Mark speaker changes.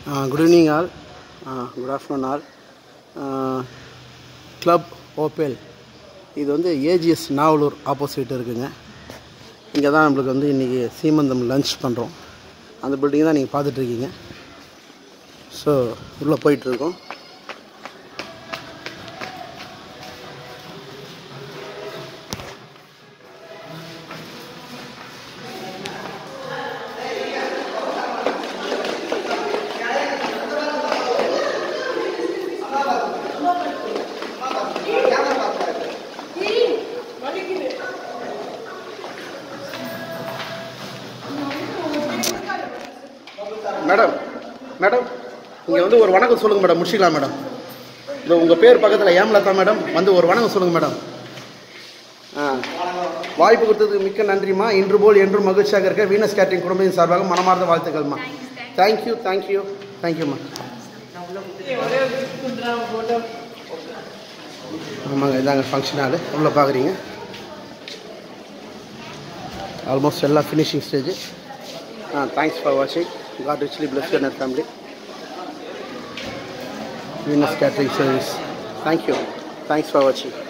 Speaker 1: good evening all good afternoon all club ஓப்பேல் இது வந்து ஏஜிஎஸ் நாவலூர் ஆப்போசிட் இருக்குங்க இங்கே தான் நம்மளுக்கு வந்து இன்றைக்கி சீமந்தம் லஞ்ச் பண்ணுறோம் அந்த பில்டிங் தான் நீங்கள் பார்த்துட்ருக்கீங்க ஸோ உள்ளே போயிட்டுருக்கோம் மேடம் மேடம் இங்கே வந்து ஒரு வணக்கம் சொல்லுங்கள் மேடம் முடிச்சிக்கலாம் மேடம் இந்த உங்கள் பேர் பக்கத்தில் ஏம்லதா மேடம் வந்து ஒரு வணக்கம் சொல்லுங்கள் மேடம் ஆ வாய்ப்பு கொடுத்ததுக்கு மிக்க நன்றிம்மா இன்று போல் என்றும் மகிழ்ச்சியாக இருக்க வீனஸ் கேட்டரிங் குடும்பத்தின் சார்பாக மனமார்ந்த வாழ்த்துக்கள்மா தேங்க்யூ தேங்க்யூ தேங்க்யூம்மா ஆமாங்க இதாங்க ஃபங்க்ஷன் ஹாலு உள்ள பார்க்குறீங்க ஆல்மோஸ்ட் எல்லாம் finishing stage ah thanks for வாட்சிங் God richly plus your family Venus catering service thank you thanks for வாட்சிங்